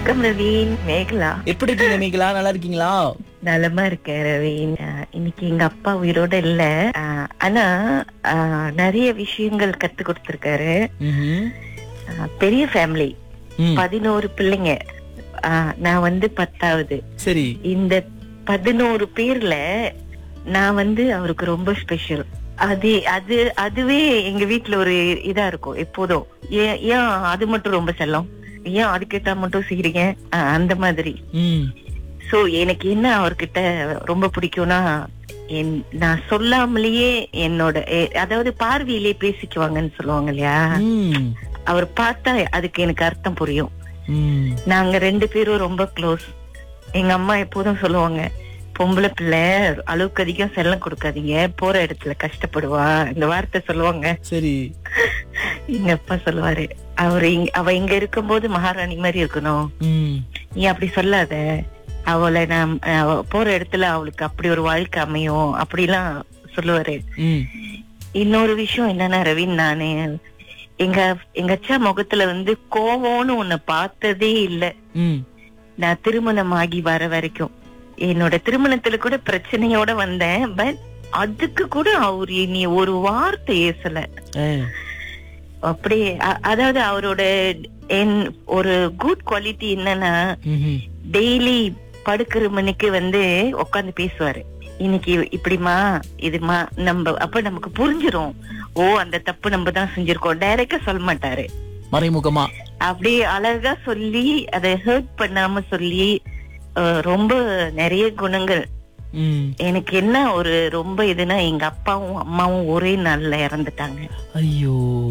வணக்கம் ரவீன் மேகலா எப்படி இருக்கீங்க மேகலா நல்லா இருக்கீங்களா நலமா இருக்கேன் ரவீன் அஹ், இன்னைக்கு எங்க அப்பா உயிரோட இல்ல அஹ், ஆனா அஹ், நிறைய விஷயங்கள் கத்து கொடுத்திருக்காரு ம்ஹும். அஹ், பெரிய ஃபேமிலி ம், பதினோரு பிள்ளைங்க அஹ், நான் வந்து பத்தாவது சரி இந்த பதினோரு பேர்ல நான் வந்து அவருக்கு ரொம்ப ஸ்பெஷல் அது அது அதுவே எங்க வீட்ல ஒரு இதா இருக்கும் எப்போதும் ஏன் ஏன் அது மட்டும் ரொம்ப செல்லம் ஏன் அதுக்கேத்தா மட்டும் செய்றீங்க அஹ், அந்த மாதிரி ம் சோ எனக்கு என்ன அவர்கிட்ட ரொம்ப பிடிக்கும்னா என்- நான் சொல்லாமலேயே என்னோட எ- அதாவது பார்வையிலே பேசிக்குவாங்கன்னு சொல்லுவாங்க இல்லையா ம் அவர் பார்த்தா அதுக்கு எனக்கு அர்த்தம் புரியும் ம் நாங்க ரெண்டு பேரும் ரொம்ப க்ளோஸ் எங்க அம்மா எப்போதும் சொல்லுவாங்க பொம்பளை பிள்ளை அளவுக்கு அதிகம் செல்லம் கொடுக்காதீங்க போற இடத்துல கஷ்டப்படுவா இந்த வார்த்தை சொல்லுவாங்க சரி எங்க அப்பா சொல்லுவாரு அவர் இங்க அவ இங்க இருக்கும்போது மகாராணி மாதிரி இருக்கணும் ம் நீ அப்படி சொல்லாத அவளை நான் அவ போற இடத்துல அவளுக்கு அப்படி ஒரு வாழ்க்கை அமையும் அப்படிலாம் சொல்லுவாரு ம் இன்னொரு விஷயம் என்னன்னா ரவீன் நானு எங்க எங்க அச்சா முகத்துல வந்து கோவம்னு ஒண்ணு பார்த்ததே இல்ல ம் நான் திருமணம் ஆகி வர வரைக்கும் என்னோட திருமணத்துல கூட பிரச்சனையோட வந்தேன் பட் அதுக்கு கூட அவரு நீ ஒரு வார்த்தை ஏசல ஆ, அப்படியே அ- அதாவது அவரோட என் ஒரு குட் குவாலிட்டி என்னன்னா ம்ஹும். டெய்லி படுக்கிற மணிக்கு வந்து உட்காந்து பேசுவாரு இன்னைக்கு இப்படிமா இதுமா நம்ம அப்ப நமக்கு புரிஞ்சிரும் ஓ அந்த தப்பு நம்ம தான் செஞ்சிருக்கோம் டைரக்டா சொல்ல மாட்டாரு மறைமுகமா அப்படியே அழகா சொல்லி அதை ஹர்ட் பண்ணாம சொல்லி அஹ், ரொம்ப நிறைய குணங்கள் ம் எனக்கு என்ன ஒரு ரொம்ப இதுனா எங்க அப்பாவும் அம்மாவும் ஒரே நாள்ல இறந்துட்டாங்க ஐயோ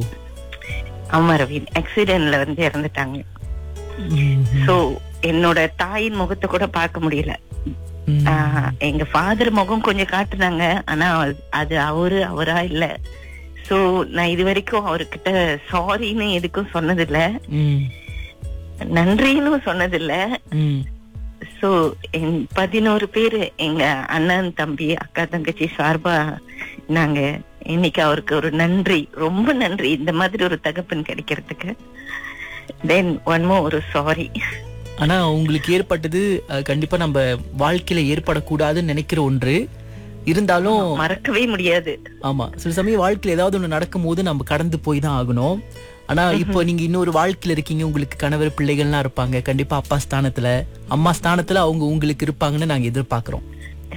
அம்மா ரவீன் ஆக்சிடென்ட்ல வந்து இறந்துட்டாங்க ம்ஹும். சோ என்னோட தாயின் முகத்தை கூட பார்க்க முடியல ம். ஆஹ் எங்க ஃபாதர் முகம் கொஞ்சம் காட்டுனாங்க ஆனா அது அவரு அவரா இல்ல சோ நான் இது வரைக்கும் அவர்கிட்ட சாரின்னு எதுக்கும் சொன்னதில்ல ம் நன்றின்னு சொன்னதில்ல ம் சோ என் பதினோரு பேரு எங்க அண்ணன் தம்பி அக்கா தங்கச்சி சார்பா நாங்க இன்னைக்கு அவருக்கு ஒரு நன்றி ரொம்ப நன்றி இந்த மாதிரி ஒரு தகப்பன் கிடைக்கிறதுக்கு தென் ஒன் மோ ஒரு சாரி ஆனா உங்களுக்கு ஏற்பட்டது அஹ், கண்டிப்பா நம்ம வாழ்க்கையில ஏற்படக்கூடாதுன்னு நினைக்கிற ஒன்று இருந்தாலும் மறக்கவே முடியாது ஆமா சில சமயம் வாழ்க்கையில ஏதாவது ஒண்ணு நடக்கும் போது நம்ம கடந்து போய் தான் ஆகணும் ஆனா இப்போ நீங்க இன்னொரு வாழ்க்கையில இருக்கீங்க உங்களுக்கு கணவர் பிள்ளைகள்லாம் இருப்பாங்க கண்டிப்பா அப்பா ஸ்தானத்துல அம்மா ஸ்தானத்துல அவங்க உங்களுக்கு இருப்பாங்கன்னு நாங்க எதிர்பார்க்கிறோம்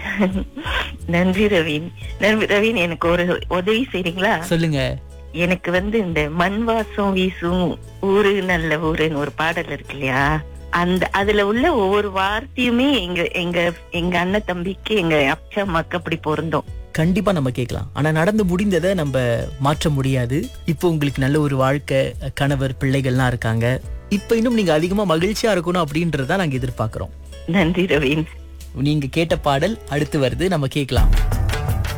நன்றி ரவீன் நன்றி ரவீன் எனக்கு ஒரு உதவி செய்றீங்களா சொல்லுங்க எனக்கு வந்து இந்த மண் வாசம் வீசும் ஊரு நல்ல ஊருன்னு ஒரு பாடல் இருக்கு இல்லையா அந்த அதுல உள்ள ஒவ்வொரு வார்த்தையுமே எங்க எங்க எங்க அண்ணன் தம்பிக்கு எங்க அப்பா அம்மாக்கு அப்படி பொருந்தோம் கண்டிப்பா நம்ம கேட்கலாம் ஆனா நடந்து முடிந்ததை நம்ம மாற்ற முடியாது இப்போ உங்களுக்கு நல்ல ஒரு வாழ்க்கை கணவர் பிள்ளைகள்லாம் இருக்காங்க இப்போ இன்னும் நீங்க அதிகமா மகிழ்ச்சியா இருக்கணும் அப்படின்றத நாங்க எதிர்பார்க்கிறோம் நன்றி ரவீன் நீங்க கேட்ட பாடல் அடுத்து வருது நம்ம கேட்கலாம்